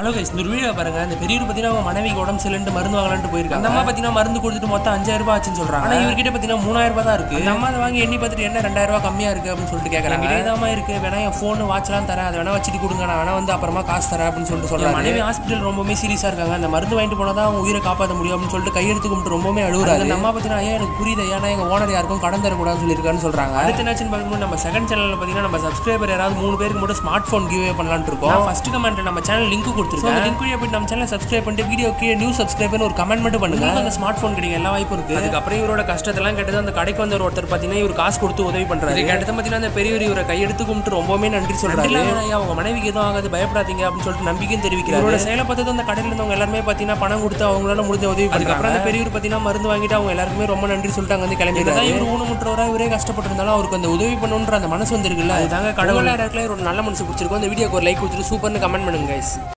hello guys இந்த video பாருங்க இந்த பெரியவர் பார்த்தீங்கன்னா அவங்க மனைவிக்கு உடம்பு சரியில்லை மருந்து வாங்கலான்ட்டு போயிருக்காங்க அந்த அம்மா பார்த்தீங்கன்னா மருந்து கொடுத்துட்டு மொத்தம் அஞ்சாயிரம் ரூபாய் ஆச்சுன்னு சொல்றாங்க ஆனால் இவர்கிட்ட பார்த்தீங்கன்னா மூணாயிரம் ரூபாய் தான் இருக்கு அந்த அம்மா அதை வாங்கி எண்ணி பார்த்துட்டு என்ன ரெண்டாயிரம் ரூபாய் கம்மியா இருக்கு அப்படின்னு சொல்லிட்டு கேட்கறாங்க இதாம இருக்கு வேணா என் ஃபோன் வாட்ச்லாம் தரேன் அதை வேணா வச்சுட்டு கொடுங்க நான் வேணா வந்து அப்புறமா காசு தரேன் அப்படின்னு சொல்லிட்டு சொல்றாங்க மனைவி ஹாஸ்பிட்டல் ரொம்பவே சீரியஸா இருக்காங்க அந்த மருந்து வாங்கிட்டு போனா தான் அவங்க உயிரை காப்பாற்ற முடியும் அப்படின்னு சொல்லிட்டு கையெடுத்து கும்பிட்டு ரொம்பவே அழுகுறாரு அந்த அம்மா பார்த்தீங்கன்னா ஐயா எனக்கு புரியுது ஏன்னா எங்க ஓனர் யாருக்கும் கடன் தரக்கூடாதுன்னு சொல்லியிருக்காருன்னு சொல்றாங்க அடுத்து என்னாச்சுன்னு பார்க்கும்போது நம்ம செகண்ட் சேனல்ல பார்த்தீங்கன்னா நம்ம சப்ஸ்கிரைபர் யாராவது மூணு பேருக்கு மட்டும் ஸ்மார்ட் ஃபோன் கிவ்வே பண்ணலாம்னு இருக்கோம் ஃபர்ஸ்ட் கமெண்ட் நம்ம சேனல் லிங்க் கொடுத்துருக்கோம் அந்த லிங்க் வழியா போய் நம்ம சேனல் சப்ஸ்கிரைப் பண்ணிட்டு வீடியோ கீழே நியூ சப்ஸ்கிரைப்னு ஒரு கமெண்ட் மட்டும் பண்ணுங்க அந்த ஸ்மார்ட் ஃபோன் கிடைக்கும் எல்லா வாய்ப்பும் இருக்கு அதுக்கப்புறம் இவரோட கஷ்டத்தெல்லாம் கேட்டது அந்த கடைக்கு வந்த ஒருத்தர் பார்த்தீங்கன்னா இவர் காசு கொடுத்து உதவி பண்றாரு இதுக்கு அடுத்து பார்த்தீங்கன்னா அந்த பெரியவர் இவரை கையெடுத்து கும்பிட்டு ரொம்பவே நன்றி சொல்றாரு ஐயா உங்க மனைவிக்கு எதுவும் ஆகாது பயப்படாதீங்க அப்படின்னு சொல்லிட்டு நம்பிக்கையும் தெரிவிக்கிறாரு இவரோட செயலை பார்த்தது அந்த கடையில் இருந்தவங்க எல்லாருமே பார்த்தீங்கன்னா பணம் கொடுத்து அவங்களால முடிஞ்ச உதவி அதுக்கப்புறம் அந்த பெரியவர் பார்த்தீங்கன்னா மருந்து வாங்கிட்டு அவங்க எல்லாருக்குமே ரொம்ப நன்றி சொல்லிட்டு அங்க வந்து கிளம்பி தான் இவர் ஊனமுற்றவரா இவரே கஷ்டப்பட்டு இருந்தாலும் அவருக்கு அந்த உதவி பண்ணணுன்ற அந்த மனசு வந்திருக்குல்ல அதுதாங்க கடவுள் யாருக்குள்ள ஒரு நல்ல மனசு பிடிச்சிருக்கும் அந்த வீடியோக்கு ஒரு லைக் கொடுத்துட்டு சூப்பர்னு கமெண்ட் பண்ணுங்க guys